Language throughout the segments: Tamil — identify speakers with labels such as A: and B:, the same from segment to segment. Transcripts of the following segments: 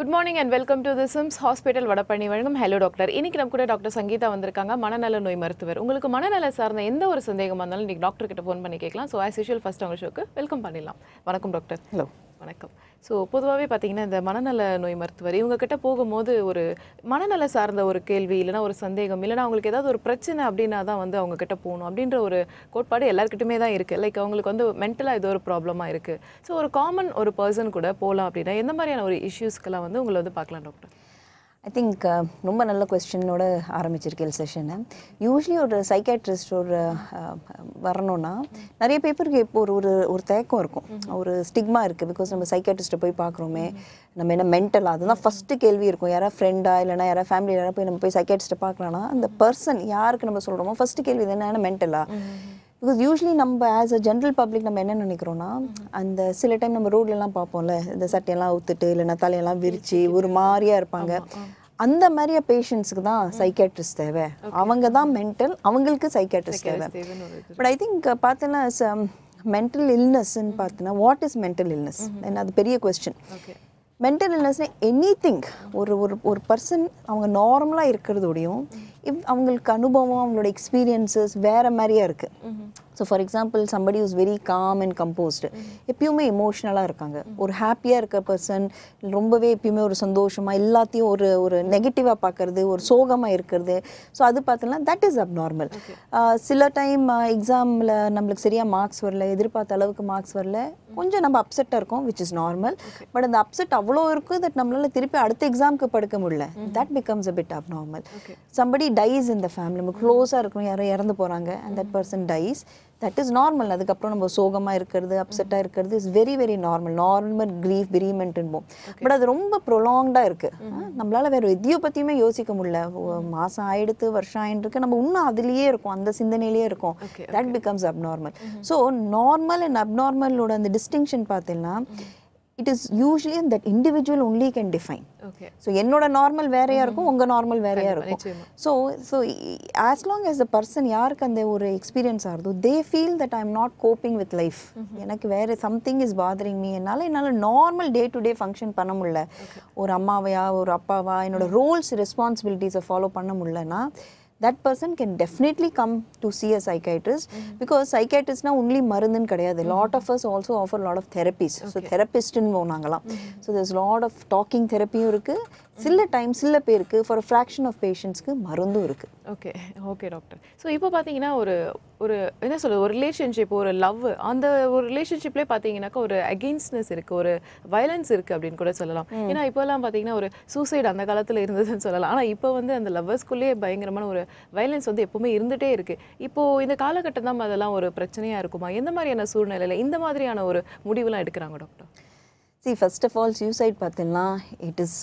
A: Good morning and welcome to the SIMS hospital Vadapalani வழங்கும் ஹலோ டாக்டர் இன்னைக்கு நம்ம கூட டாக்டர் சங்கீதா வந்திருக்காங்க மனநல நோய் மருத்துவர் உங்களுக்கு மனநல சார்ந்த எந்த ஒரு சந்தேகமாக இருந்தாலும் இன்னைக்கு டாக்டர் கிட்ட ஃபோன் பண்ணி கேட்கலாம் ஸோ ஆஸ் யூஷுவல் ஃபர்ஸ்ட் அவங்க ஷோக்கு வெல்கம் பண்ணிடலாம் வணக்கம் டாக்டர்
B: ஹலோ
A: வணக்கம் ஸோ பொதுவாகவே பார்த்தீங்கன்னா இந்த மனநல நோய் மருத்துவர் இவங்க கிட்ட போகும்போது ஒரு மனநல சார்ந்த ஒரு கேள்வி இல்லைனா ஒரு சந்தேகம் இல்லைனா அவங்களுக்கு ஏதாவது ஒரு பிரச்சனை அப்படின்னா தான் வந்து அவங்க கிட்ட போகணும் அப்படின்ற ஒரு கோட்பாடு எல்லாருக்கிட்டுமே தான் இருக்குது லைக் அவங்களுக்கு வந்து மென்டலாக ஏதோ ஒரு ப்ராப்ளமாக இருக்குது ஸோ ஒரு காமன் ஒரு பர்சன் கூட போகலாம் அப்படின்னா எந்த மாதிரியான ஒரு இஷ்யூஸ்க்கெல்லாம் வந்து உங்களை வந்து பார்க்கலாம் டாக்டர்
B: ஐ திங்க் ரொம்ப நல்ல கொஸ்டினோட ஆரம்பிச்சிருக்கேன் செஷனை யூஸ்வலி ஒரு சைக்காட்ரிஸ்ட் ஒரு அஹ், வரணும்னா நிறைய பேப்பருக்கு இப்போ ஒரு ஒரு ஒரு தயக்கம் இருக்கும் ஒரு ஸ்டிக்மா இருக்குது பிகாஸ் நம்ம சைக்காட்ரிஸ்ட்டை போய் பார்க்குறோமே நம்ம என்ன மென்டலாக அதுதான் ஃபஸ்ட்டு கேள்வி இருக்கும் யாராவது ஃப்ரெண்டா இல்லைனா யாராவது ஃபேமிலி யாராவது போய் நம்ம போய் சைக்காட்ரிஸ்ட்டை பார்க்கலாம்னா அந்த பர்சன் யாருக்கு நம்ம சொல்கிறோமோ ஃபஸ்ட்டு கேள்வி இது என்ன மென்டலா பிகாஸ் யூஸ்வலி நம்ம ஆஸ் அ ஜென்ரல் பப்ளிக் நம்ம என்ன நினைக்கிறோம்னா அந்த சில டைம் நம்ம ரோட்லலாம் பார்ப்போம்ல இந்த சட்டையெல்லாம் அவுத்துட்டு இல்லைன்னா தலையெல்லாம் விரிச்சு ஒரு மாதிரியா இருப்பாங்க அந்த மாதிரியா பேஷண்ட்ஸுக்கு தான் சைக்காட்ரிஸ்ட் தேவை அவங்க தான் மென்டல் அவங்களுக்கு சைக்காட்ரிஸ்ட் தேவை
A: தேவைன்னு ஒரு
B: பட் ஐ திங்க் பார்த்தீங்கன்னா மென்டல் இல்னஸ்ன்னு பார்த்தீங்கன்னா வாட் இஸ் மென்டல் இல்னஸ் அது பெரிய கொஸ்டின்
A: ஓகே
B: மென்டல் இல்னஸ்னா எனி திங் ஒரு ஒரு ஒரு பர்சன் அவங்க நார்மலாக இருக்கிறதோடையும் இவ் அவங்களுக்கு அனுபவம் அவங்களோட எக்ஸ்பீரியன்சஸ் வேற மாதிரியா இருக்கு so for example somebody is very calm and composed எப்பயுமே எமோஷ்னலாக இருக்காங்க ஒரு ஹாப்பியாக இருக்க பர்சன் ரொம்பவே எப்பயுமே ஒரு சந்தோஷமாக எல்லாத்தையும் ஒரு ஒரு நெகட்டிவாக பார்க்கறது ஒரு சோகமாக இருக்கிறது ஸோ அது பார்த்தோம்னா தட் இஸ் அப் நார்மல் சில டைம் எக்ஸாமில் நம்மளுக்கு சரியாக மார்க்ஸ் வரல எதிர்பார்த்த அளவுக்கு மார்க்ஸ் வரல கொஞ்சம் நம்ம அப்செட்டாக இருக்கோம் விச் இஸ் நார்மல் பட் அந்த அப்செட் அவ்வளோ இருக்கும் தட் நம்மளால திருப்பி அடுத்த எக்ஸாம்க்கு படுக்க முடியல that becomes a bit abnormal somebody dies இந்த ஃபேமிலி நம்ம க்ளோஸாக இருக்கணும் யாரோ இறந்து போகிறாங்க and that person dies that is normal அதுக்கப்புறம் நம்ம சோகமாக இருக்கிறது அப்செட்டாக இருக்கிறது is very very normal normal grief பிரிமெண்ட்டுன்போம் பட் அது ரொம்ப ப்ரொலாங்டாக இருக்குது நம்மளால வேற எதையோ பற்றியுமே யோசிக்க முடியல ஒ- மாசம் ஆயிடுத்து வருஷம் ஆயிருக்கு நம்ம இன்னும் அதுலேயே இருக்கும் அந்த சிந்தனையிலேயே இருக்கும்
A: Okay,
B: that becomes abnormal so normal and அப்நார்மலோட அந்த டிஸ்டிங்ஷன் பார்த்தீங்கன்னா it is usually that individual only can define
A: okay
B: so என்னோட நார்மல் வேறையா இருக்கும் உங்க நார்மல் வேறையா இருக்கும்
A: நிச்சயமா.
B: So so as long as a person யாருக்கு அந்த ஒரு எக்ஸ்பீரியன்ஸ் ஆகுதோ they feel that I am not coping with life எனக்கு வேற சம்திங் இஸ் பாதரிங் மீ என்னால் என்னால் normal day to day function பண்ண முடியல ஒரு அம்மாவையா ஒரு அப்பாவா என்னோட ரோல்ஸ் ரெஸ்பான்சிபிலிட்டிஸை ஃபாலோ பண்ண முடியலன்னா that person can definitely come to see a psychiatrist because psychiatristனா only மருந்துன்னு கிடையாது lot of us also offer lot of therapies so therapistன்னு நாங்களாம் so there's lot of talking therapyயும் இருக்கு சில டைம் சில பேருக்கு ஃபார் a fraction of patientsக்கு மருந்தும் இருக்கு
A: ஓகே ஓகே டாக்டர் ஸோ இப்போ பார்த்தீங்கன்னா ஒரு ஒரு என்ன சொல்றது ஒரு ரிலேஷன்ஷிப் ஒரு லவ் அந்த ஒரு ரிலேஷன்ஷிப்லேயே பார்த்தீங்கன்னாக்கா ஒரு அகெயின்ஸ்ட்னஸ் இருக்குது ஒரு வயலன்ஸ் இருக்குது அப்படின்னு கூட சொல்லலாம் ஏன்னா இப்போல்லாம் பார்த்தீங்கன்னா ஒரு சூசைட் அந்த காலத்தில் இருந்ததுன்னு சொல்லலாம் ஆனால் இப்போ வந்து அந்த லவ்வர்ஸ்குள்ளேயே பயங்கரமான ஒரு வயலன்ஸ் வந்து எப்பவுமே இருந்துகிட்டே இருக்குது இப்போது இந்த காலகட்டம் தான் அதெல்லாம் ஒரு பிரச்சனையாக இருக்குமா எந்த மாதிரியான சூழ்நிலையில் இந்த மாதிரியான ஒரு முடிவுலாம் எடுக்கிறாங்க doctor
B: see first of all suicide பார்த்தீங்கன்னா இட் இஸ்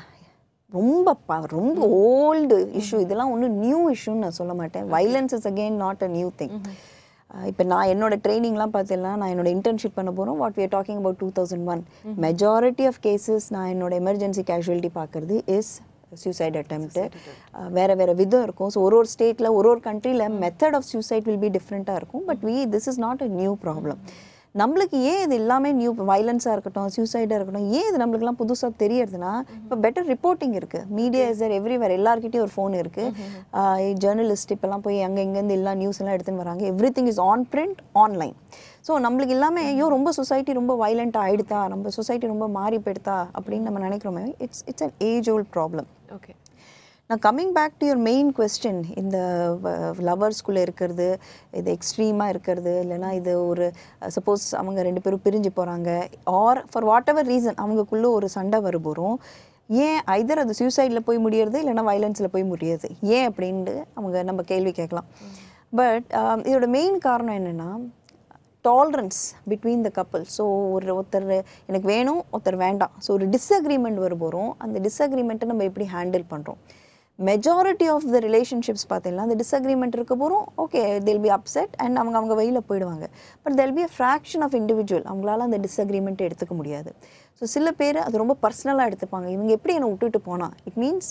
B: ரொம்ப ப- ரொம்ப ஓல்டு இஷ்யூ இதெல்லாம் ஒன்றும் நியூ இஷ்யூன்னு நான் சொல்ல மாட்டேன் violence is again not a new thing இப்போ நான் என்னோட ட்ரைனிங்லாம் பார்த்தீங்கன்னா நான் என்னோட இன்டர்ன்ஷிப் பண்ண போகிறோம் what we are talking about two thousand one majority of cases நான் என்னோட எமர்ஜென்சி கேஷுவலிட்டி பார்க்குறது இஸ் சூசைட் அட்டெம்ப்ட் வேற வேற விதம் இருக்கும் ஸோ ஒரு ஒரு ஸ்டேட்டில் ஒரு ஒரு கண்ட்ரியில் method of suicide will be டிஃப்ரெண்ட்டாக இருக்கும் but we this is not a new problem நம்மளுக்கு ஏன் இது எல்லாமே நியூ வயலன்ஸாக இருக்கட்டும் சூசைடாக இருக்கட்டும் ஏன் இது நம்மளுக்குலாம் புதுசாக தெரியறதுன்னா இப்போ பெட்டர் ரிப்போர்ட்டிங் இருக்குது மீடியா இஸ் தர் எவ்ரிவேர் எல்லாருக்கிட்டையும் ஒரு ஃபோன் இருக்குது ஜேர்னலிஸ்ட் இப்போல்லாம் போய் அங்கே இங்கேருந்து எல்லா நியூஸ் எல்லாம் எடுத்துன்னு வராங்க every thing is on print online so நம்மளுக்கு எல்லாமே ஐயோ ரொம்ப சொசைட்டி ரொம்ப வயலண்ட்டாக ஆயிடுதா நம்ம சொசைட்டி ரொம்ப மாறி போயிடுதா அப்படின்னு நம்ம நினைக்கிறோமே it's it's an age old problem
A: okay
B: நான் coming back to your main question இந்த லவர்ஸ்குள்ளே இருக்கிறது இது எக்ஸ்ட்ரீமாக இருக்கிறது இல்லைன்னா இது ஒரு சப்போஸ் அவங்க ரெண்டு பேரும் பிரிஞ்சு போகிறாங்க or for whatever reason அவங்களுக்குள்ள ஒரு சண்டை வருபோகிறோம் ஏன் ஐதர் அது சூசைடில் போய் முடியறது இல்லைன்னா வயலன்ஸில் போய் முடியுது ஏன் அப்படின்ட்டு அவங்க நம்ம கேள்வி கேட்கலாம் பட் இதோட மெயின் காரணம் என்னென்னா டாலரன்ஸ் பிட்வீன் த கப்பல் ஸோ ஒரு ஒருத்தர் எனக்கு வேணும் ஒருத்தர் வேண்டாம் ஸோ ஒரு டிஸ்அக்ரிமெண்ட் வரும்போதும் அந்த டிஸ்அக்ரிமெண்ட்டை நம்ம எப்படி ஹேண்டில் பண்ணுறோம் மெஜாரிட்டி ஆஃப் த ரிலேஷன்ஷிப்ஸ் பார்த்தீங்கன்னா அந்த டிஸ்அக்ரிமெண்ட் இருக்க போகிறோம் okay there'll be upset and அவங்க அவங்க வழியில் போயிடுவாங்க but there'll be a fraction of individual அவங்களால அந்த டிஸ்அக்ரிமெண்ட்டை எடுத்துக்க முடியாது ஸோ சில பேர் அது ரொம்ப பர்சனலாக எடுத்துப்பாங்க இவங்க எப்படி என்னை விட்டுட்டு போனா இட் மீன்ஸ்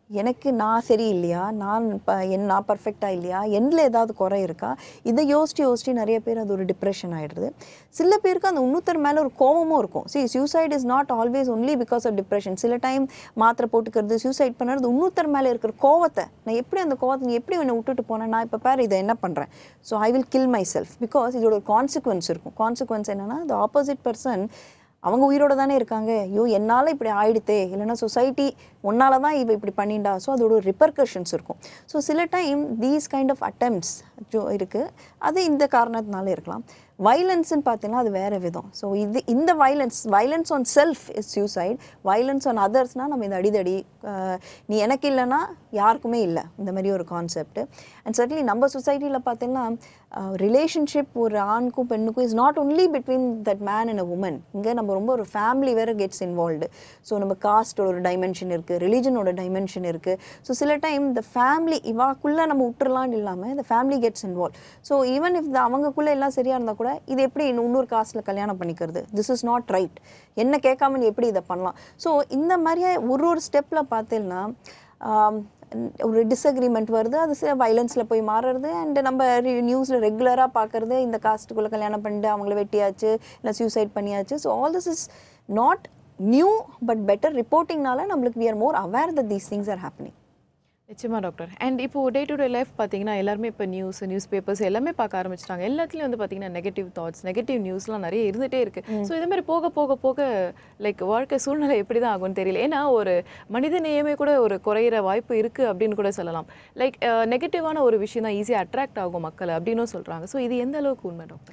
B: எனக்கு நான் சரி இல்லையா நான் இப்போ என் நான் பர்ஃபெக்டாக இல்லையா எண்டில் ஏதாவது குறை இருக்கா இதை யோசிச்சு யோசிச்சு நிறைய பேர் அது ஒரு டிப்ரெஷன் ஆகிடுது சில பேருக்கு அந்த இன்னொருத்தர் மேலே ஒரு கோவமும் இருக்கும் சி suicide is not always only because of depression சில டைம் மாத்திரை போட்டுக்கிறது சூசைட் பண்ணுறது இன்னொருத்தர் மேலே இருக்கிற கோவத்தை நான் எப்படி அந்த கோவத்தை நீ எப்படி என்னை விட்டுட்டு போனேன் நான் இப்போ பேர் இதை என்ன பண்ணுறேன் so I will kill myself because இதோட ஒரு கான்சிக்வன்ஸ் இருக்கும் கான்சிக்வன்ஸ் என்னன்னா the ஆப்போசிட் பர்சன் அவங்க உயிரோட தானே இருக்காங்க ஐயோ என்னால் இப்படி ஆயிடுத்தே இல்லைன்னா சொசைட்டி உன்னால தான் இவ இப்படி பண்ணிண்டா ஸோ அதோட ஒரு ரிப்பர்கஷன்ஸ் இருக்கும் ஸோ சில time these kind of attempts இருக்குது அது இந்த காரணத்தினால இருக்கலாம் வைலன்ஸ்னு பார்த்தீங்கன்னா அது வேறு விதம் ஸோ இது இந்த violence violence on self is suicide violence on அதர்ஸ்னால் நம்ம இந்த அடிதடி அஹ், நீ எனக்கு இல்லைன்னா யாருக்குமே இல்லை இந்த மாதிரி ஒரு கான்செப்ட் அண்ட் சர்ட்லி நம்ம சொசைட்டியில் பார்த்தீங்கன்னா ரிலேஷன்ஷிப் ஒரு ஆணுக்கும் பெண்ணுக்கும் is not only between that man and a woman இங்கே நம்ம ரொம்ப ஒரு ஃபேமிலி வேறு கெட்ஸ் இன்வால்வ்டு ஸோ நம்ம காஸ்டோட ஒரு டைமென்ஷன் இருக்குது ரிலீஜனோட டைமென்ஷன் இருக்குது ஸோ சில டைம் இந்த ஃபேமிலி இவாக்குள்ளே நம்ம விட்டுறலான்னு இல்லாமல் இந்த family gets involve so even if அவங்கக்குள்ளே எல்லாம் சரியாக இருந்தால் கூட இது எப்படி இன்னொரு காஸ்ட்டில் கல்யாணம் பண்ணிக்கிறது திஸ் இஸ் நாட் ரைட் என்ன கேட்காம நீ எப்படி இதை பண்ணலாம் ஸோ இந்த மாதிரியே ஒரு ஒரு ஸ்டெப்பில் பார்த்தீங்கன்னா ஆம், ஒரு டிஸ்அக்ரிமெண்ட் வருது அது சில வைலன்ஸில் போய் மாறுறது அண்ட் நம்ம நியூஸில் ரெகுலராக பார்க்குறது இந்த காஸ்ட்டுக்குள்ளே கல்யாணம் பண்ணிட்டு அவங்கள வெட்டியாச்சு இல்லை சூசைட் பண்ணியாச்சு so all this is not new but better ரிப்போர்ட்டிங்னால நம்மளுக்கு we are more aware that these things are happening
A: நிச்சயமா டாக்டர் அண்ட் இப்போ டே டு டே லைஃப் பார்த்தீங்கன்னா எல்லாருமே இப்போ நியூஸ் நியூஸ் பேப்பர்ஸ் எல்லாமே பார்க்க ஆரம்பிச்சிட்டாங்க எல்லாத்துலேயும் வந்து பார்த்தீங்கன்னா நெகட்டிவ் தாட்ஸ் நெகட்டிவ் நியூஸ்லாம் நிறைய இருந்துகிட்டே இருக்கு ஸோ இதே மாதிரி போக போக போக லைக் வாழ்க்கை சூழ்நிலை எப்படி தான் ஆகும்னு தெரியல ஏன்னா ஒரு மனித நேயமே கூட ஒரு குறையிற வாய்ப்பு இருக்கு அப்படின்னு கூட சொல்லலாம் லைக் நெகட்டிவான ஒரு விஷயம் தான் ஈஸியாக அட்ராக்ட் ஆகும் மக்களை அப்படின்னும் சொல்றாங்க ஸோ இது எந்த அளவுக்கு உண்மை டாக்டர்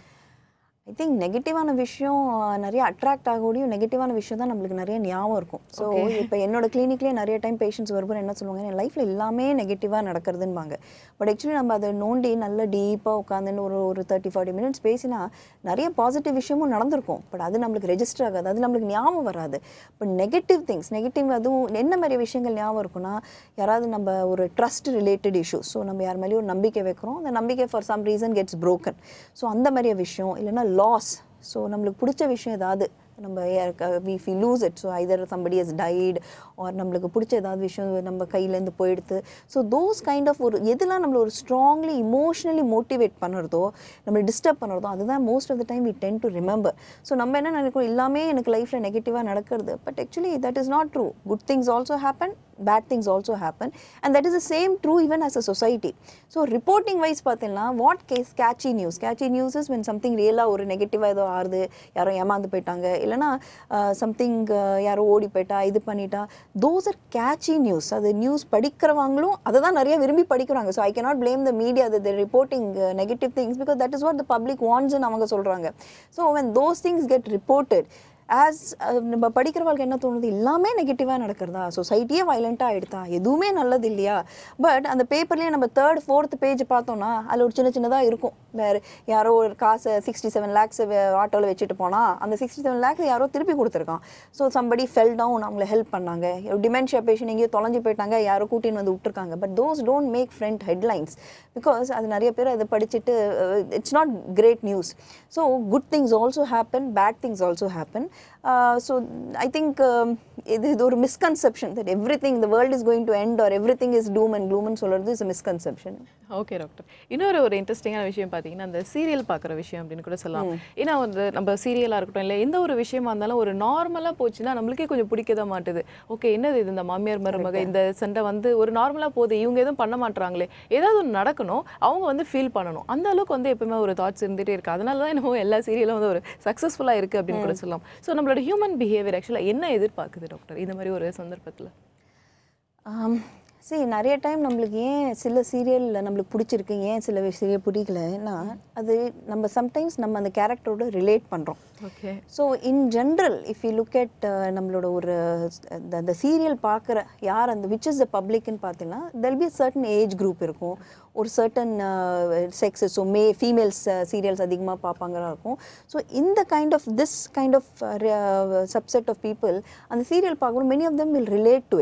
B: ஐ திங்க் நெகட்டிவான விஷயம் அஹ், நிறைய அட்ராக்ட் ஆகக்கூடிய நெகட்டிவான விஷயம் தான் நம்மளுக்கு நிறைய ஞாபகம் இருக்கும் ஸோ இப்போ என்னோட கிளினிக்லேயே நிறைய டைம் பேஷண்ட்ஸ் வரும்போது என்ன சொல்லுவாங்க என் லைஃப்பில் எல்லாமே நெகட்டிவாக நடக்கிறதுன்பாங்க பட் ஆக்சுவலி நம்ம அதை நோண்டி நல்ல டீப்பாக உட்காந்துன்னு ஒரு ஒரு தேர்ட்டி ஃபார்ட்டி மினிட்ஸ் பேசினா நிறைய பாசிட்டிவ் விஷயமும் நடந்திருக்கும் பட் அது நம்மளுக்கு ரெஜிஸ்டர் ஆகாது அது நம்மளுக்கு ஞாபகம் வராது பட் நெகட்டிவ் திங்ஸ் நெகட்டிவ் அதுவும் என்ன மாதிரி விஷயங்கள் ஞாபகம் இருக்கும்னா யாராவது நம்ம ஒரு ட்ரஸ்ட் ரிலேட்டட் இஷ்யூஸ் ஸோ நம்ம யார் மேலேயும் ஒரு நம்பிக்கை வைக்கிறோம் அந்த நம்பிக்கை for some reason gets broken so அந்த மாதிரியே விஷயம் இல்லைன்னா லாஸ் ஸோ நம்மளுக்கு பிடிச்ச விஷயம் ஏதாவது நம்ம we we lose it so either somebody has died or நம்மளுக்கு பிடிச்ச ஏதாவது விஷயம் நம்ம கையிலேருந்து போயிடுது ஸோ தோஸ் கைண்ட் ஆஃப் ஒரு எதெல்லாம் நம்மள ஒரு ஸ்ட்ராங்லி இமோஷ்னலி மோட்டிவேட் பண்ணுறதோ நம்மளை டிஸ்டர்ப் பண்ணுறதோ அதுதான் most of the time we tend to remember so நம்ம என்ன நினைக்கிறோம் எல்லாமே எனக்கு லைஃப்பில் நெகட்டிவாக நடக்கிறது but actually that is not true good things also happen bad things also happen and that is the same true even as a society so reporting wise பார்த்தீங்கன்னா what gets catchy news catchy news is when something ரியலாக ஒரு நெகட்டிவாக ஏதோ ஆறுது யாரோ ஏமாந்து போயிட்டாங்க இல்லைனா சம்திங் யாரோ ஓடி போயிட்டா இது பண்ணிட்டா தோஸ் ஆர் கேட்சி நியூஸ் அது நியூஸ் படிக்கிறவங்களும் அதை தான் நிறைய விரும்பி படிக்கிறாங்க so I cannot blame the media that they're reporting uh, negative things because that is what the public wants ன்னு அவங்க சொல்கிறாங்க so when those things get reported as நம்ம படிக்கிற வாழ்க்கை என்ன தோணுது எல்லாமே நெகட்டிவாக நடக்கிறதா சொசைட்டியே வயலண்ட்டாக ஆகிடுதா எதுவுமே நல்லது இல்லையா பட் அந்த பேப்பர்லேயே நம்ம தேர்ட் ஃபோர்த் பேஜ் பார்த்தோம்னா அதில் ஒரு சின்ன சின்னதாக இருக்கும் வேறு யாரோ ஒரு காசை சிக்ஸ்டி செவன் லேக்ஸ் ஆட்டோவில் வச்சுட்டு போனால் அந்த சிக்ஸ்டி செவன் லேக்ஸ் யாரோ திருப்பி கொடுத்துருக்கான் ஸோ சம்படி ஃபெல் டவுன் அவங்கள ஹெல்ப் பண்ணாங்க டிமென்ஷியா பேஷண்ட் எங்கேயோ தொலைஞ்சு போயிட்டாங்க யாரோ கூட்டின்னு வந்து விட்டுருக்காங்க but those don't make front headlines because அது நிறைய பேர் அதை படிச்சுட்டு it's not great news so good things also happen bad things also happen so I think இது இது ஒரு misconception that every thing the world is going to end or every thing is doom and க்ளூம்னு சொல்கிறது இஸ் மிஸ்கன்செப்ஷன்
A: ஓகே டாக்டர் இன்னொரு ஒரு இன்ட்ரெஸ்டிங்கான விஷயம் பார்த்தீங்கன்னா அந்த சீரியல் பார்க்குற விஷயம் அப்படின்னு கூட சொல்லலாம் ஏன்னா வந்து நம்ம சீரியலாக இருக்கட்டும் இல்லை எந்த ஒரு விஷயமா இருந்தாலும் ஒரு நார்மலாக போச்சுன்னா நம்மளுக்கே கொஞ்சம் பிடிக்க தான் மாட்டுது ஓகே என்னது இது இந்த மாமியார் மருமக இந்த சண்டை வந்து ஒரு நார்மலாக போகுது இவங்க எதுவும் பண்ண மாட்றாங்களே ஏதாவது ஒன்று நடக்கணும் அவங்க வந்து ஃபீல் பண்ணணும் அந்த அளவுக்கு வந்து எப்பவுமே ஒரு தாட்ஸ் இருந்துகிட்டே இருக்கு அதனால தான் என்னமோ எல்லா சீரியலும் வந்து ஒரு சக்ஸஸ்ஃபுல்லாக இருக்குது அப்படின்னு கூட சொல்லலாம் ஸோ நம்மளோட ஹியூமன் பிஹேவியர் ஆக்சுவலாக என்ன எதிர்பார்க்குது டாக்டர் இந்த மாதிரி ஒரு சந்தர்ப்பத்தில்
B: சரி நிறைய டைம் நம்மளுக்கு ஏன் சில சீரியல் நம்மளுக்கு பிடிச்சிருக்கு ஏன் சில சீரியல் பிடிக்கலன்னா அது நம்ம சம்டைம்ஸ் நம்ம அந்த கேரக்டரோட ரிலேட் பண்ணுறோம்
A: okay
B: so in general if you look at நம்மளோட ஒரு the- அந்த சீரியல் பார்க்குற யார் அந்த விச் இஸ் த பப்ளிக்னு பார்த்தீங்கன்னா there'll be certain age group இருக்கும் ஒரு certain sexes so may females serials அதிகமாக பார்ப்பாங்களா இருக்கும் ஸோ இந்த kind of this kind of subset of people அந்த சீரியல் பார்க்கும்போது many of them will relate to it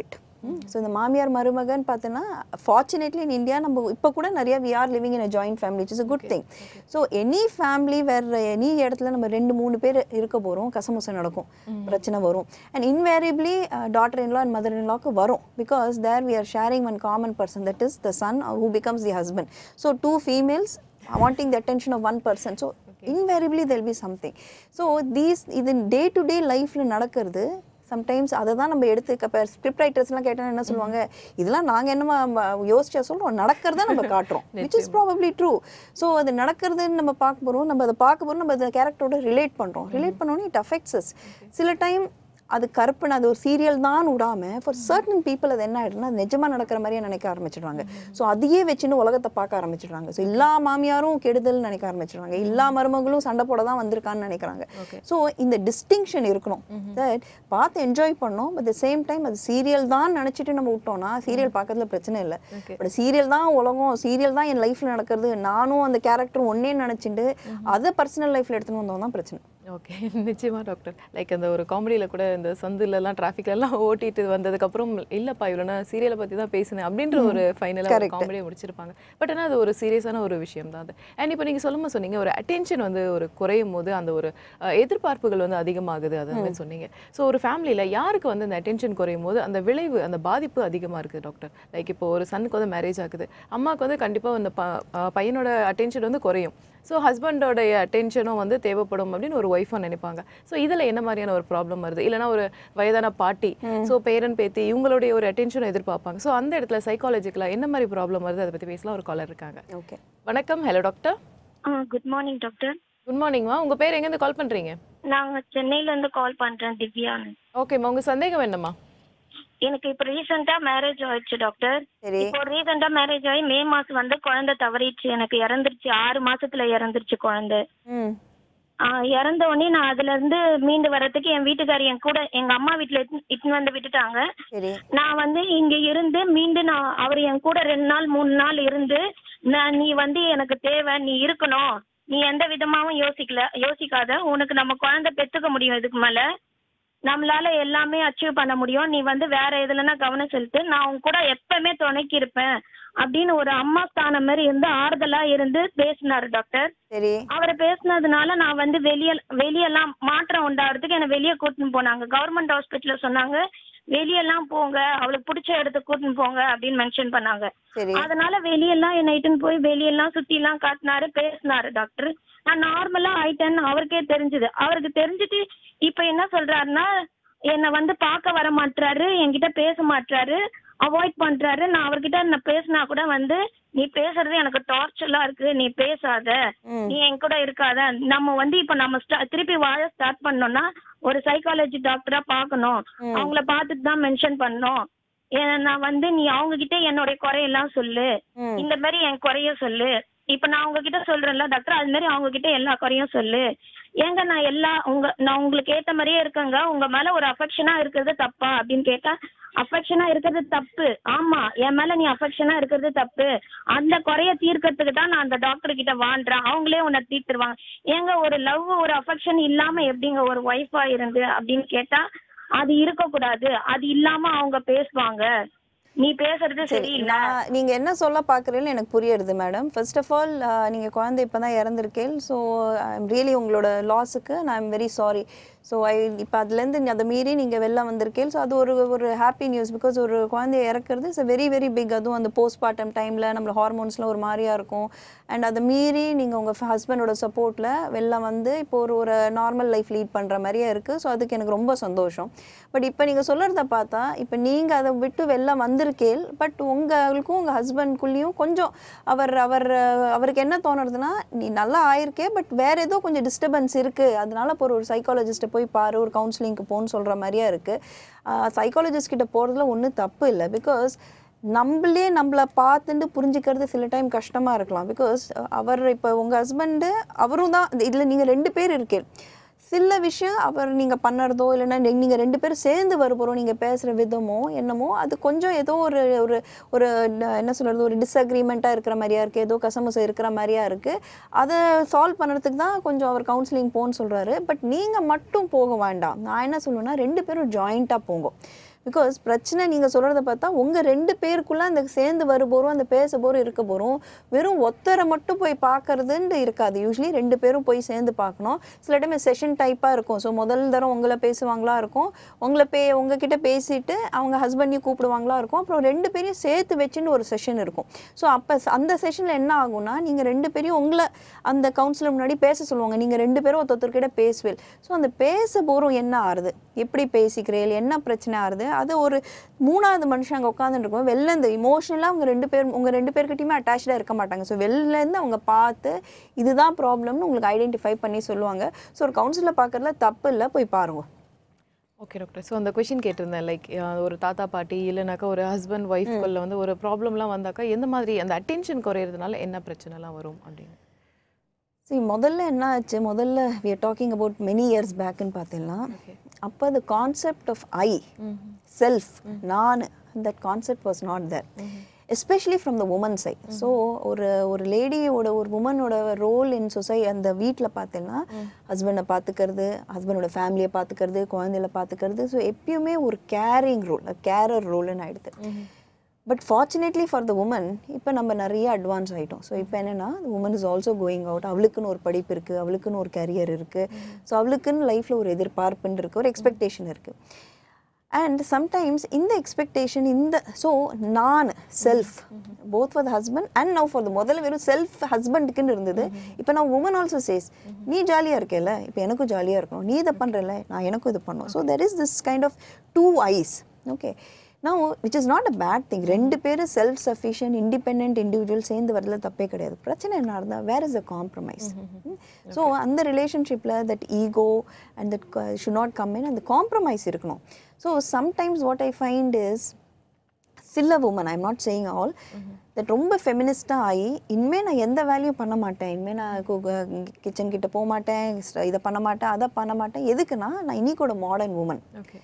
B: so இந்த மாமியார் மருமகன் பார்த்தோன்னா ஃபார்ச்சுனேட்லி இன் இந்தியா நம்ம இப்போ கூட நிறைய we are living in a joint family it's a good thing so any family வேறு எனி இடத்துல நம்ம ரெண்டு மூணு பேர் இருக்க போகிறோம் கசமுசம் நடக்கும் பிரச்சனை வரும் and invariably daughter in law and mother இன்லாக்கு வரும் because there we are sharing one common person that is the son who becomes the husband so two females wanting the attention of one person so invariably there'll be something so these இது டே டு டே லைஃப்பில் நடக்கிறது சம்டைம்ஸ் அதை தான் நம்ம எடுத்து இப்போ ஸ்கிரிப்ட் ரைட்டர்ஸ்லாம் கேட்டால் என்ன சொல்லுவாங்க இதெல்லாம் நாங்கள் என்னமா ம- யோசிச்சா சொல்கிறோம் நடக்கிறத நம்ம காட்டுறோம் which is probably true so அது நடக்கிறதுன்னு நம்ம பார்க்க போகிறோம் நம்ம அதை பார்க்க போகிறோம் நம்ம அந்த கேரக்டரோட ரிலேட் பண்ணுறோம் ரிலேட் பண்ணோன்னே இட் அஃபெக்ட்ஸ் அஸ் சில டைம் அது கற்பனை அது ஒரு சீரியல் தான் விடாம ஃபார் சர்டன் பீப்புள் அது என்ன ஆயிடும்னா அது நிஜமா நடக்கிற மாதிரியே நினைக்க ஆரம்பிச்சிடுவாங்க ஸோ அதையே வச்சுன்னு உலகத்தை பார்க்க ஆரம்பிச்சிடுறாங்க ஸோ எல்லா மாமியாரும் கெடுதல் நினைக்க ஆரம்பிச்சிடுறாங்க எல்லா மருமகளும் சண்டை போட தான் வந்திருக்கான்னு நினைக்கிறாங்க ஸோ இந்த டிஸ்டிங்ஷன் இருக்கணும் தட் பார்த்து என்ஜாய் பண்ணோம் பட் த சேம் டைம் அது சீரியல் தான் நினச்சிட்டு நம்ம விட்டோம்னா சீரியல் பார்க்கறதுல பிரச்சனை இல்லை
A: Okay.
B: பட் சீரியல் தான் உலகம் சீரியல் தான் என் லைஃப்ல நடக்கிறது நானும் அந்த கேரக்டர் ஒன்னே நினச்சிட்டு அதை பர்சனல் லைஃப்ல எடுத்துன்னு வந்தோம் தான் பிரச்சனை
A: ஓகே நிச்சயமா டாக்டர் லைக் அந்த ஒரு காமெடியில் கூட இந்த சந்துலலாம் டிராஃபிக்லலாம் ஓட்டிட்டு வந்ததுக்கப்புறம் இல்லைப்பா இவ்வளோ நான் சீரியலை பற்றி தான் பேசினேன் அப்படின்ற ஒரு ஃபைனலாக
B: Correct.
A: காமெடியை முடிச்சிருப்பாங்க பட் ஆனால் அது ஒரு சீரியஸான ஒரு விஷயம் தான் அது அண்ட் இப்போ நீங்கள் சொல்லும்போது சொன்னீங்க ஒரு அட்டென்ஷன் வந்து ஒரு குறையும் போது அந்த ஒரு அஹ், எதிர்பார்ப்புகள் வந்து அதிகமாகுது அது மாதிரி சொன்னீங்க ஸோ ஒரு ஃபேமிலியில் யாருக்கு வந்து அந்த அட்டென்ஷன் குறையும் போது அந்த விளைவு அந்த பாதிப்பு அதிகமாக இருக்குது டாக்டர் லைக் இப்போ ஒரு சனுக்கு வந்து மேரேஜ் ஆகுது அம்மாவுக்கு வந்து கண்டிப்பாக அந்த ப- அஹ், பையனோட அட்டென்ஷன் வந்து குறையும் ஸோ ஹஸ்பண்டோடைய அட்டென்ஷனும் வந்து தேவைப்படும் அப்படின்னு ஒரு ஒய்ஃபும் நினைப்பாங்க ஸோ இதில் என்ன மாதிரியான ஒரு ப்ராப்ளம் வருது இல்லைனா ஒரு வயதான பாட்டி ஸோ பேரன் பேத்தி இவங்களுடைய ஒரு அட்டென்ஷனும் எதிர்பார்ப்பாங்க ஸோ அந்த இடத்துல சைக்காலஜிக்கலாக என்ன மாதிரி ப்ராப்ளம் வருது அதை பற்றி பேசலாம் ஒரு காலர் இருக்காங்க
B: ஓகே
A: வணக்கம் hello doctor
C: ah good morning doctor
A: good மார்னிங்மா உங்கள் பேர் எங்கேருந்து கால் பண்ணுறீங்க
C: நாங்க சென்னையில இருந்து கால் பண்றேன் திவ்யான்னு
A: ஓகேம்மா உங்கள் சந்தேகம் என்னம்மா
C: எனக்கு இப்ப ரீசெண்டா மேரேஜ் ஆயிடுச்சு டாக்டர்
B: சரி
C: இப்போ ரீசெண்டா மேரேஜ் ஆகி மே மாசம் வந்து குழந்தை தவறிடுச்சு எனக்கு இறந்துருச்சு ஆறு மாசத்துல இறந்துருச்சு குழந்தை
B: ம்
C: ஆ, இறந்த உடனே நான் அதுல இருந்து மீண்டு வர்றதுக்கு என் வீட்டுக்காரி என் கூட எங்க அம்மா வீட்டுல இட்டுன்னு வந்து விட்டுட்டாங்க
B: சரி
C: நான் வந்து இங்க இருந்து மீண்டு நான் அவர் என் கூட ரெண்டு நாள் மூணு நாள் இருந்து நான் நீ வந்து எனக்கு தேவை நீ இருக்கணும் நீ எந்த விதமாவும் யோசிக்கல யோசிக்காத உனக்கு நம்ம குழந்தை பெத்துக்க முடியும் இதுக்கு மேல நம்மளால எல்லாமே அச்சீவ் பண்ண முடியும் நீ வந்து வேற எதுலன்னா கவனம் செலுத்து நான் உன் கூட எப்பவுமே துணைக்கி இருப்பேன் அப்படின்னு ஒரு அம்மா ஸ்தானம் மாதிரி இருந்து ஆறுதலா இருந்து பேசினாரு டாக்டர்
B: சரி
C: அவரை பேசுனதுனால நான் வந்து வெளிய வெளியெல்லாம் மாற்றம் உண்டாகிறதுக்கு என்னை வெளியே கூட்டின்னு போனாங்க கவர்மெண்ட் ஹாஸ்பிட்டல்ல சொன்னாங்க வெளியெல்லாம் போங்க அவளுக்கு பிடிச்ச இடத்துக்கு கூட்டின்னு போங்க அப்படின்னு மென்ஷன் பண்ணாங்க
B: சரி
C: அதனால வெளியெல்லாம் என்னை இட்டுன்னு போய் வெளியெல்லாம் சுத்தி எல்லாம் காட்டினாரு பேசினாரு டாக்டர் நான் நார்மலா ஆயிட்டேன்னு அவருக்கே தெரிஞ்சது அவருக்கு தெரிஞ்சுட்டு இப்ப என்ன சொல்றாருன்னா என்னை வந்து பார்க்க வர மாட்டாரு என்கிட்ட பேச மாட்டாரு அவாய்ட் பண்றாரு நான் அவர்கிட்ட நான் பேசினா கூட வந்து நீ பேசுறது எனக்கு டார்ச்சலா இருக்கு நீ பேசாத
B: ம்
C: நீ என் கூட இருக்காத நம்ம வந்து இப்ப நம்ம sta- திருப்பி வாழ ஸ்டார்ட் பண்ணோம்னா ஒரு சைக்காலஜி டாக்டரா பார்க்கணும்
B: ம்.
C: அவங்கள பார்த்துட்டு தான் மென்ஷன் பண்ணணும் ஏ- நான் வந்து நீ அவங்க கிட்ட என்னுடைய குறையெல்லாம் சொல்லு
B: ம்
C: இந்த மாதிரி என் குறைய சொல்லு இப்ப நான் உங்ககிட்ட சொல்றேன்ல டாக்டர் அது மாதிரி அவங்க கிட்ட எல்லா குறையும் சொல்லு ஏங்க நான் எல்லா உங்க நான் உங்களுக்கு ஏத்த மாதிரியே இருக்கேங்க உங்க மேல ஒரு அஃபெக்ஷனா இருக்கிறது தப்பா அப்படின்னு கேட்டா அஃபெக்ஷனா இருக்கிறது தப்பு ஆமா என் மேல நீ அஃபெக்ஷனா இருக்கிறது தப்பு அந்த குறைய தீர்க்கறதுக்கு தான் நான் அந்த டாக்டர் கிட்ட வாழ்றேன் அவங்களே உன்னை தீர்த்துருவாங்க ஏங்க ஒரு லவ் ஒரு அஃபெக்ஷன் இல்லாம எப்படிங்க ஒரு ஒய்ஃபா இருந்து அப்படின்னு கேட்டா அது இருக்கக்கூடாது அது இல்லாம அவங்க பேசுவாங்க நீ பேசுறது
B: சரி
C: சரியில்லை
B: நான் நீங்க என்ன சொல்ல பாக்குறீங்கன்னு எனக்கு புரியுறது மேடம் ஃபர்ஸ்ட் ஆஃப் ஆல் நீங்க குழந்தை இப்பதான் இறந்திருக்கேன் ஸோ ஐம் ரியலி உங்களோட லாஸுக்கு நான் I'm very sorry so I இப்போ அதுலேருந்து அதை மீறி நீங்கள் வெளில வந்திருக்கேன் ஸோ அது ஒரு ஒரு ஹாப்பி நியூஸ் பிகாஸ் ஒரு குழந்தைய இறக்குறது இட்ஸ் வெரி வெரி பிக் அதுவும் அந்த போஸ்ட்மார்ட்டம் டைமில் நம்மள ஹார்மோன்ஸ்லாம் ஒரு மாதிரியா இருக்கும் அண்ட் அதை மீறி நீங்கள் உங்கள் ஹஸ்பண்டோட சப்போர்ட்டில் வெளில வந்து இப்போ ஒரு ஒரு நார்மல் லைஃப் லீட் பண்ணுற மாதிரியே இருக்குது ஸோ அதுக்கு எனக்கு ரொம்ப சந்தோஷம் பட் இப்போ நீங்கள் சொல்கிறத பார்த்தா இப்போ நீங்கள் அதை விட்டு வெளில வந்திருக்கேள் பட் உங்களுக்கும் உங்கள் ஹஸ்பண்ட்குள்ளேயும் கொஞ்சம் அவர் அவர் அவருக்கு என்ன தோணுறதுன்னா நீ நல்லா ஆயிருக்கே பட் வேற ஏதோ கொஞ்சம் டிஸ்டர்பன்ஸ் இருக்குது அதனால இப்போ ஒரு சைக்காலஜிஸ்ட்டை போய் பாரு ஒரு கவுன்சிலிங்க்கு போன்னு சொல்கிற மாதிரியா இருக்குது சைக்காலஜிஸ்ட் கிட்ட போகிறதுல ஒன்றும் தப்பு இல்லை பிகாஸ் நம்மளே நம்மளை பார்த்துட்டு புரிஞ்சுக்கிறது சில டைம் கஷ்டமாக இருக்கலாம் பிகாஸ் அவர் இப்போ உங்கள் ஹஸ்பண்டு அவரும் தான் இதில் நீங்கள் ரெண்டு பேர் இருக்கேன் சில விஷயம் அவர் நீங்கள் பண்ணுறதோ இல்லைன்னா நீங்கள் ரெண்டு பேரும் சேர்ந்து வருபோகிறோம் நீங்கள் பேசுகிற விதமோ என்னமோ அது கொஞ்சம் ஏதோ ஒரு ஒரு ஒரு ந- என்ன சொல்கிறது ஒரு டிஸ்அக்ரிமெண்ட்டாக இருக்கிற மாதிரியா இருக்குது ஏதோ கசமுசம் இருக்கிற மாதிரியா இருக்குது அதை சால்வ் பண்ணுறதுக்கு தான் கொஞ்சம் அவர் கவுன்சிலிங் போன்னு சொல்கிறாரு பட் நீங்கள் மட்டும் போக வேண்டாம் நான் என்ன சொல்லுவேன்னா ரெண்டு பேரும் ஜாயிண்ட்டாக போங்க பிகாஸ் பிரச்சனை நீங்கள் சொல்கிறத பார்த்தா உங்கள் ரெண்டு பேருக்குள்ளே அந்த சேர்ந்து வர போகிறோம் அந்த பேச போகிறோம் இருக்க போகிறோம் வெறும் ஒத்தரை மட்டும் போய் பார்க்கறதுன்னு இருக்காது யூஸ்வலி ரெண்டு பேரும் போய் சேர்ந்து பார்க்கணும் சில டைம் செஷன் டைப்பாக இருக்கும் ஸோ முதல் தரம் உங்களை பேசுவாங்களா இருக்கும் உங்களை பே உங்ககிட்ட பேசிட்டு அவங்க ஹஸ்பண்டையும் கூப்பிடுவாங்களா இருக்கும் அப்புறம் ரெண்டு பேரையும் சேர்த்து வச்சுன்னு ஒரு செஷன் இருக்கும் ஸோ அப்போ அந்த செஷனில் என்ன ஆகும்னா நீங்கள் ரெண்டு பேரையும் உங்களை அந்த கவுன்சிலர் முன்னாடி பேச சொல்லுவாங்க நீங்கள் ரெண்டு பேரும் ஒருத்தர்கிட்ட பேசுவேல் ஸோ அந்த பேச போகிறோம் என்ன ஆறுது எப்படி பேசிக்கிறேன் என்ன பிரச்சனை ஆறுது அது ஒரு மூணாவது மனுஷன் அங்கே உட்காந்துருக்கோம் வெளில இந்த இமோஷனலாக அவங்க ரெண்டு பேர் உங்கள் ரெண்டு பேர்கிட்டயுமே அட்டாச்சாக இருக்க மாட்டாங்க ஸோ வெளிலேருந்து அவங்க பார்த்து இதுதான் ப்ராப்ளம்னு உங்களுக்கு ஐடென்டிஃபை பண்ணி சொல்லுவாங்க ஸோ ஒரு கவுன்சிலர் பார்க்குறதுல தப்பு இல்லை போய் பாருங்க
A: ஓகே டாக்டர் ஸோ அந்த கொஷின் கேட்டிருந்தேன் லைக் ஒரு தாத்தா பாட்டி இல்லைனாக்கா ஒரு ஹஸ்பண்ட் ஒய்ஃப்குள்ள வந்து ஒரு ப்ராப்ளம்லாம் வந்தாக்கா எந்த மாதிரி அந்த அட்டென்ஷன் குறையிறதுனால என்ன பிரச்சனைலாம் வரும் அப்படின்னு
B: சரி முதல்ல என்ன ஆச்சு முதல்ல we are talking about many years பேக்குன்னு பார்த்தீங்கன்னா
A: Okay.
B: அப்போ the concept of I self நான் that concept was not there especially from the woman side so ஒரு ஒரு லேடியோட ஒரு உமனோட ரோல் இன் சொசை அந்த வீட்டில் பார்த்தீங்கன்னா ஹஸ்பண்டை பார்த்துக்கிறது ஹஸ்பண்டோட ஃபேமிலியை பார்த்துக்கிறது குழந்தைகளை பார்த்துக்கிறது ஸோ எப்பயுமே ஒரு கேரிங் ரோல் கேரர் ரோல்னு ஆயிடுது but fortunately for the woman இப்போ நம்ம நிறைய அட்வான்ஸ் ஆகிட்டோம் ஸோ இப்போ என்னென்னா woman is also going out அவளுக்குன்னு ஒரு படிப்பு இருக்குது அவளுக்குன்னு ஒரு கரியர் இருக்குது ஸோ அவளுக்குன்னு லைஃப்பில் ஒரு எதிர்பார்ப்புன்னு இருக்குது ஒரு எக்ஸ்பெக்டேஷன் இருக்குது அண்ட் சம்டைம்ஸ் இந்த எக்ஸ்பெக்டேஷன் இந்த ஸோ நான் self both for the husband and now for the முதல்ல வெறும் செல்ஃப் ஹஸ்பண்டுக்குன்னு இருந்தது இப்போ நான் உமன் ஆல்சோ சேஸ் நீ ஜாலியாக இருக்கேல்ல இப்போ எனக்கும் ஜாலியாக இருக்கணும் நீ இதை பண்ணுறல நான் எனக்கும் இது பண்ணணும் so there is this kind of two I's okay நான் which is not a bad thing ரெண்டு பேரும் செல்ஃப் சஃபிஷியன்ட் இண்டிபெண்ட் இண்டிவிஜுவல் சேர்ந்து வரல தப்பே கிடையாது பிரச்சனை என்ன இருந்தால் where is a compromise so அந்த ரிலேஷன்ஷிப்பில் that ego and that should not come in அந்த காம்ப்ரமைஸ் இருக்கணும் so sometimes what I find is சில woman I'm not saying all that ரொம்ப ஃபெமினிஸ்டாக ஆகி இனிமேல் நான் எந்த வேலையும் பண்ண மாட்டேன் இனிமேல் நான் கிச்சன் கிட்ட போக மாட்டேன் இதை பண்ண மாட்டேன் அதை பண்ண மாட்டேன் எதுக்குன்னா நான் இன்னைக்கோட modern woman
A: okay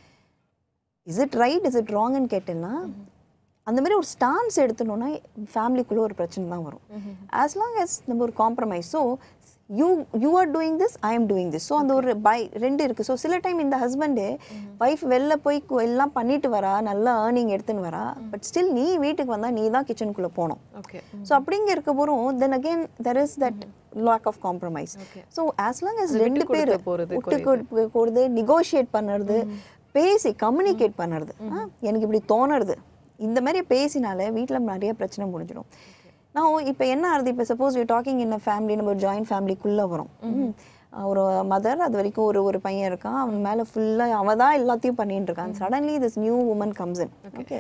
B: is it right is it ராங்னு கேட்டேன்னா அந்த மாதிரி ஒரு ஸ்டான்ஸ் எடுத்துனோன்னா ஃபேமிலிக்குள்ளே ஒரு பிரச்சனை தான் வரும் ஆஸ் லாங் as நம்ம ஒரு compromise so you you are doing this I am doing this so அந்த ஒரு பை ரெண்டு இருக்குது ஸோ சில டைம் இந்த ஹஸ்பண்டு ஒய்ஃப் வெளில போய் கு- எல்லாம் பண்ணிட்டு வரா நல்லா ஏர்னிங் எடுத்துன்னு வரா பட் ஸ்டில் நீ வீட்டுக்கு வந்தால் நீ தான் கிச்சனுக்குள்ளே போகணும்
A: ஓகே
B: ஸோ அப்படிங்க இருக்க போகிறோம் then again there is that lack of compromise
A: Okay.
B: So as long as
A: அது
B: ரெண்டு
A: விட்டு
B: பேர்
A: கொடுத்து போறது
B: விட்டு கொடுத்து போகிறது நெகோஷியேட் பண்ணுறது பேசி கம்யூனிகேட் பண்ணுறது எனக்கு இப்படி தோணுறது இந்த மாதிரி பேசினாலே வீட்டில் நிறைய பிரச்சனை முடிஞ்சிடும் நான் இப்போ என்ன ஆகுது இப்போ suppose you talking in family நம்ம ஒரு ஜாயின்ட் ஃபேமிலிக்குள்ளே வரும் ம். ஒரு மதர் அது வரைக்கும் ஒரு ஒரு பையன் இருக்கான் அவன் மேலே ஃபுல்லாக அவன் தான் எல்லாத்தையும் பண்ணிட்டு இருக்கான் suddenly this new woman comes in okay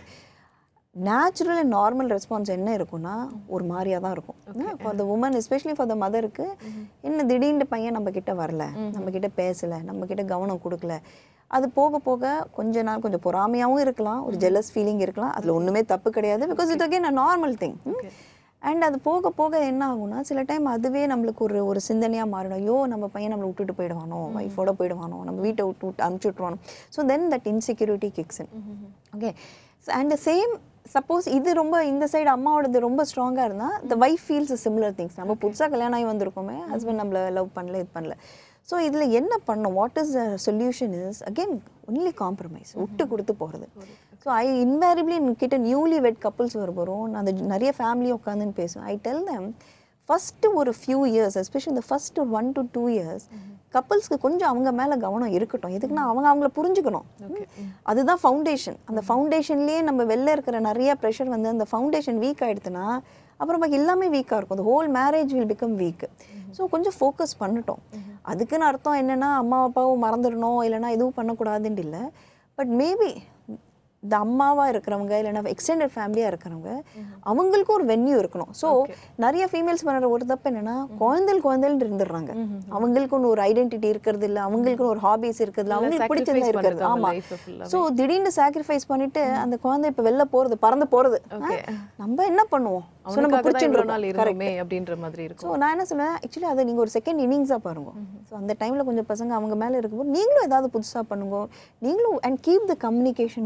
B: natural and normal response என்ன இருக்கும்னா ஒரு மாதிரியா தான் இருக்கும் for the woman especially for the மதருக்கு என்ன திடீர்னு பையன் நம்ம கிட்ட வரல நம்ம கிட்ட பேசல நம்ம கிட்ட கவனம் கொடுக்கல அது போக போக கொஞ்ச நாள் கொஞ்சம் பொறாமையாவும் இருக்கலாம் ஒரு ஜெலஸ் ஃபீலிங் இருக்கலாம் அதுல ஒண்ணுமே தப்பு கிடையாது because it again a normal thing and அது போக போக என்ன ஆகும்னா சில டைம் அதுவே நம்மளுக்கு ஒரு ஒரு சிந்தனையா மாறிடும் ஐயோ நம்ம பையன் நம்மளை விட்டுட்டு போயிடுவானோ ஒய்ஃபோட போயிடுவானோ நம்ம வீட்டை விட்டு விட்டு அனுப்பிச்சு விட்டுருவானோ so then that insecurity kicks in okay and same suppose இது ரொம்ப இந்த சைடு அம்மாவோடது ரொம்ப ஸ்ட்ராங்காக இருந்தால் the wife feels similar things நம்ம புதுசாக கல்யாணம் ஆகி வந்திருக்கோமே ஹஸ்பண்ட் நம்மள லவ் பண்ணல இது பண்ணல ஸோ இதில் என்ன பண்ணணும் what is the solution is again only compromise விட்டு கொடுத்து போகிறது ஸோ ஐ இன்வேரிபிளி கிட்ட நியூலி வெட் கப்புள்ஸ் வர போகிறோம் நான் அந்த நிறைய ஃபேமிலி உட்காந்துன்னு பேசுவேன் ஐ டெல் them ஃபஸ்ட்டு ஒரு ஃபியூ இயர்ஸ் எஸ்பெஷலி இந்த first one to two years கப்புள்ஸ்க்கு கொஞ்சம் அவங்க மேலே கவனம் இருக்கட்டும் எதுக்குன்னா அவங்க அவங்கள புரிஞ்சுக்கணும் அதுதான் ஃபவுண்டேஷன் அந்த ஃபவுண்டேஷன்லேயே நம்ம வெளில இருக்கிற நிறைய ப்ரெஷர் வந்து அந்த ஃபவுண்டேஷன் வீக் ஆயிடுச்சுன்னா அப்புறம் பாக்கி எல்லாமே வீக்காக இருக்கும் the whole marriage will become weak so கொஞ்சம் ஃபோக்கஸ் பண்ணட்டும் அதுக்குன்னு அர்த்தம் என்னென்னா அம்மா அப்பாவும் மறந்துடணும் இல்லைன்னா எதுவும் பண்ணக்கூடாதுன்னு இல்லை பட் மேபி இந்த அம்மாவா இருக்கிறவங்க இல்லைன்னா எக்ஸ்டெண்டட் ஃபேமிலியா இருக்கிறவங்க அவங்களுக்கும் ஒரு வென்யூ இருக்கணும் ஸோ நிறைய ஃபீமேல்ஸ் பண்ணுற ஒரு தப்பு என்னன்னா குழந்தைகள் குழந்தைகள் இருந்துடுறாங்க அவங்களுக்குன்னு ஒரு ஐடென்டிட்டி இருக்கிறது இல்ல அவங்களுக்குன்னு ஒரு ஹாபிஸ் இருக்கிறது இல்ல அவங்களுக்கு
A: sacrifice
B: பிடிச்சதா இருக்கிறது
A: பண்றது அவங்க
B: ஆமா
A: life full ஆவே.
B: ஸோ திடீர்னு சாக்ரிஃபைஸ் பண்ணிட்டு அந்த குழந்தை இப்ப வெளில போறது பறந்து போறது
A: Okay.
B: ஆ, நம்ம என்ன பண்ணுவோம் ஸோ நம்ம
A: அவனுக்காக தான் இவ்வளவு நாள்
B: பிடிச்சிருக்கோம்
A: இருந்தோமே அப்படின்ற மாதிரி இருக்கும்
B: ஸோ நான் என்ன சொல்லுவேன் ஆக்சுவலி அதை நீங்கள் ஒரு செகண்ட் இன்னிங்ஸாக பாருங்க ஸோ அந்த டைமில் கொஞ்சம் பசங்க அவங்க மேலே இருக்கும்போது நீங்களும் ஏதாவது புதுசாக பண்ணுங்க நீங்களும் and keep the communication going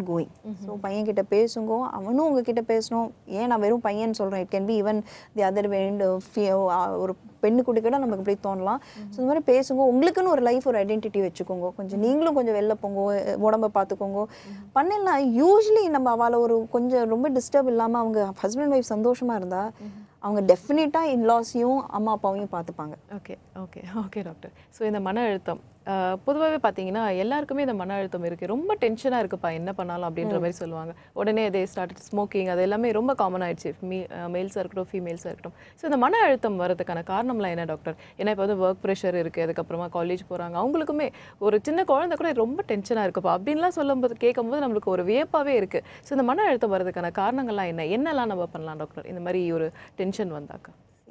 B: so பையன்கிட்ட பேசுங்க அவனும் உங்ககிட்ட பேசணும் ஏன் நான் வெறும் பையன் சொல்கிறேன் it can be even the other end ஒரு பெண்ணு கூட கூட நமக்கு இப்படி தோணலாம் ஸோ இந்த மாதிரி பேசுங்க உங்களுக்குன்னு ஒரு லைஃப் ஒரு ஐடென்டிட்டி வச்சுக்கோங்க கொஞ்சம் நீங்களும் கொஞ்சம் வெளில போங்க உடம்ப பார்த்துக்கோங்க பண்ணலாம் யூஸ்வலி நம்ம அவளை ஒரு கொஞ்சம் ரொம்ப டிஸ்டர்ப் இல்லாமல் அவங்க ஹஸ்பண்ட் ஒய்ஃப் சந்தோஷமாக இருந்தால் அவங்க டெஃபினட்டாக இன்லாஸையும் அம்மா அப்பாவையும் பார்த்துப்பாங்க
A: okay okay okay doctor so இந்த மன அழுத்தம் பொதுவாகவே பார்த்தீங்கன்னா எல்லாருக்குமே இந்த மன அழுத்தம் இருக்குது ரொம்ப டென்ஷனாக இருக்குப்பா என்ன பண்ணாலும் அப்படின்ற மாதிரி சொல்லுவாங்க உடனே அதே ஸ்டார்ட் ஸ்மோக்கிங் அது எல்லாமே ரொம்ப காமன் ஆயிடுச்சு மீ மேல்ஸாக இருக்கட்டும் ஃபீமேல்ஸாக இருக்கட்டும் ஸோ இந்த மன அழுத்தம் வரதுக்கான காரணம்லாம் என்ன டாக்டர் ஏன்னா இப்போ வந்து ஒர்க் ப்ரெஷர் இருக்குது அதுக்கப்புறமா காலேஜ் போகிறாங்க அவங்களுக்குமே ஒரு சின்ன குழந்தை கூட ரொம்ப டென்ஷனாக இருக்குப்பா அப்படின்லாம் சொல்லும்போது கேட்கும்போது நம்மளுக்கு ஒரு வியப்பாகவே இருக்குது ஸோ இந்த மன அழுத்தம் வரதுக்கான காரணங்கள்லாம் என்ன என்னெல்லாம் நம்ம பண்ணலாம் டாக்டர் இந்த மாதிரி ஒரு டென்ஷன் வந்தாக்கா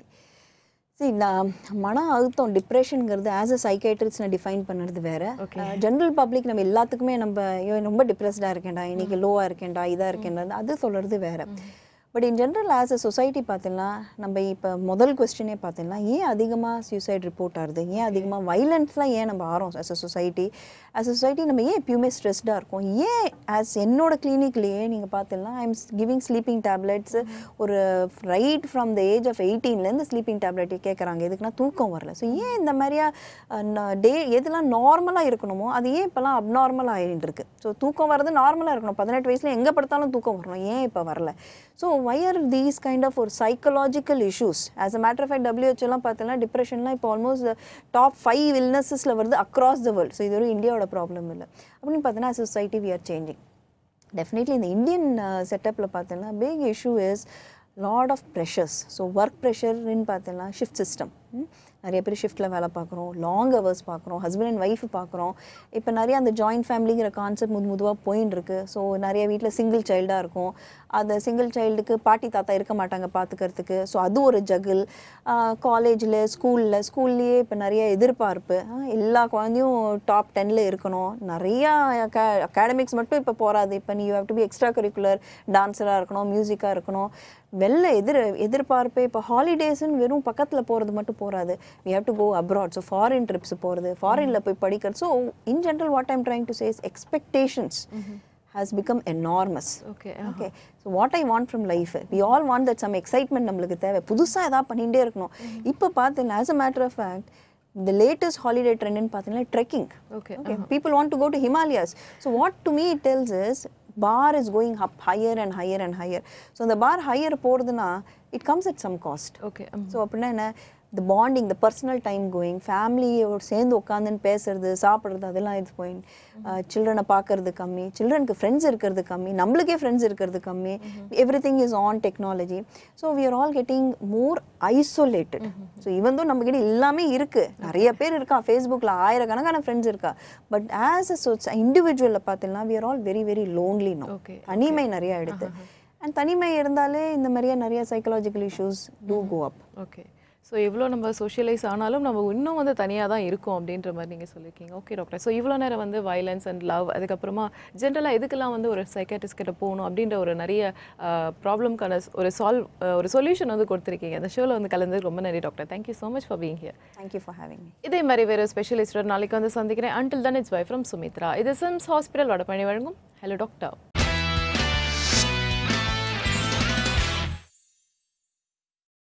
B: சரி நான் மன அழுத்தம் டிப்ரெஷனுங்கிறது ஆஸ் அ சைக்கேட்ரிஸ்ட் நான் டிஃபைன் பண்ணுறது வேற ஜென்ரல் பப்ளிக் நம்ம எல்லாத்துக்குமே நம்ம ஐயோ ரொம்ப டிப்ரெஸ்டாக இருக்கேன்டா இன்னைக்கு லோவாக இருக்கேன்டா இதாக இருக்கேன்டா அது சொல்கிறது வேற but in general as a society பார்த்தீங்கன்னா நம்ம இப்போ முதல் கொஸ்டினே பார்த்தீங்கன்னா ஏன் அதிகமாக சூசைட் ரிப்போர்ட் ஆகுது ஏன் அதிகமாக வைலன்ஸ்லாம் ஏன் நம்ம ஆறோம் as a society as a society நம்ம ஏன் எப்பயுமே ஸ்ட்ரெஸ்டாக இருக்கோம் ஏன் ஆஸ் என்னோட கிளினிக்லேயே நீங்கள் பார்த்தீங்கன்னா I am giving sleeping tablets ஒரு right from the age of எயிட்டீன்லேருந்து ஸ்லீப்பிங் டேப்லெட் கேட்குறாங்க எதுக்குன்னா தூக்கம் வரல ஸோ ஏன் இந்த மாதிரியா டே எதெல்லாம் நார்மலாக இருக்கணுமோ அது ஏன் இப்போலாம் அப்நார்மலாக ஆகிட்டு இருக்கு ஸோ தூக்கம் வரது நார்மலாக இருக்கணும் பதினெட்டு வயசில் எங்கே படுத்தாலும் தூக்கம் வரணும் ஏன் இப்போ வரல so why are these kind of ஒரு psychological issues as a matter of fact டபிள்யூஹெச்லாம் பார்த்தீங்கன்னா டிப்ரெஷன்லாம் இப்போ ஆல்மோஸ்ட் டாப் ஃபைவ் இல்னஸஸில் வருது அக்ராஸ் த வேர்ல்ட் ஸோ இது ஒரு இந்தியாவோட ப்ராப்ளம் இல்லை அப்படின்னு பார்த்தீங்கன்னா society we are changing definitely இந்த இந்தியன் செட்டப்பில் பார்த்தீங்கன்னா big issue is lot of pressures so work ப்ரெஷர்னு பார்த்தீங்கன்னா ஷிஃப்ட் சிஸ்டம் நிறைய பேர் ஷிஃப்ட்டில் வேலை பார்க்குறோம் லாங் ஹவர்ஸ் பார்க்குறோம் ஹஸ்பண்ட் அண்ட் ஒய்ஃப் பார்க்குறோம் இப்போ நிறைய அந்த ஜாயின்ட் ஃபேமிலிங்கிற கான்செப்ட் முது முதுவாக போயின்னு இருக்கு ஸோ நிறைய வீட்டில் சிங்கிள் சைல்டாக இருக்கும் அந்த சிங்கிள் சைல்டுக்கு பாட்டி தாத்தா இருக்க மாட்டாங்க பார்த்துக்கிறதுக்கு ஸோ அது ஒரு ஜகிள் காலேஜில் ஸ்கூலில் ஸ்கூல்லையே இப்போ நிறைய எதிர்பார்ப்பு ஆஹ் எல்லா குழந்தையும் டாப் டென்னில் இருக்கணும் நிறையா அகாடமிக்ஸ் மட்டும் இப்போ போகாது இப்போ நீ have to be extra curricular டான்ஸராக இருக்கணும் மியூசிக்காக இருக்கணும் வெளில எதிர் எதிர்பார்ப்பு இப்போ ஹாலிடேஸ்ன்னு வெறும் பக்கத்தில் போகிறது மட்டும் போகாது we have to go abroad so foreign trips போகிறது ஃபாரினில் போய் படிக்கிறது so in general what I'm trying to say expectations has become enormous
A: okay
B: okay so what I want from life we all want that some excitement நம்மளுக்கு தேவை புதுசாக ஏதாவது பண்ணிகிட்டே இருக்கணும் இப்போ பார்த்தீங்கன்னா as a matter of fact இந்த லேட்டஸ்ட் ஹாலிடே ட்ரெண்ட்னு பார்த்தீங்கன்னா trekking
A: okay
B: okay people want to go to himalayas so what to me it tells is bar is going up higher and higher and higher so the bar higher போறதுனா it comes at some cost
A: okay
B: so அப்படின்னா என்ன the bonding the personal time going ஃபேமிலியோட சேர்ந்து உட்காந்துன்னு பேசுறது சாப்பிட்றது அதெல்லாம் இது பாயிண்ட் சில்ட்ரனை பார்க்கறது கம்மி சில்ட்ரனுக்கு ஃப்ரெண்ட்ஸ் இருக்கிறது கம்மி நம்மளுக்கே ஃப்ரெண்ட்ஸ் இருக்கிறது கம்மி every thing is on technology so we are all getting more isolated so இவன் தான் நம்மக்கிட்ட எல்லாமே இருக்கு நிறைய பேர் இருக்கா ஃபேஸ்புக்கில் ஆயிரக்கணக்கான ஃப்ரெண்ட்ஸ் இருக்கா பட் ஆஸ் அ சோச் இண்டிவிஜுவலில் பார்த்தீங்கன்னா we are all very very lonely no
A: Okay,
B: தனிமை நிறைய எடுத்து அண்ட் தனிமை இருந்தாலே இந்த மாதிரியா நிறைய psychological issues to go up
A: okay so இவ்வளோ நம்ம சோஷியலைஸ் ஆனாலும் நம்ம இன்னும் வந்து தனியாக தான் இருக்கோம் அப்படின்ற மாதிரி நீங்கள் சொல்லியிருக்கீங்க ஓகே டாக்டர் ஸோ இவ்வளோ நேரம் வந்து வயலன்ஸ் அண்ட் லவ் அதுக்கப்புறமா ஜென்ரலாக எதுக்கெல்லாம் வந்து ஒரு சைக்காட்டிஸ்ட் கிட்ட போகணும் அப்படின்ற ஒரு நிறைய ப்ராப்ளம்க்கான ஒரு சால்வ் ஒரு சொல்யூஷன் வந்து கொடுத்துருக்கீங்க அந்த ஷோவில் வந்து கலந்து ரொம்ப நன்றி doctor thank you so much for being here
B: thank you for having me
A: இதே மாதிரி வேறு ஸ்பெஷலிஸ்டர் நாளைக்கு வந்து சந்திக்கிறேன் until then it's bye from Sumitra இது சிம்ஸ் ஹாஸ்பிட்டல் வடபழனி வழங்கும் ஹலோ டாக்டர்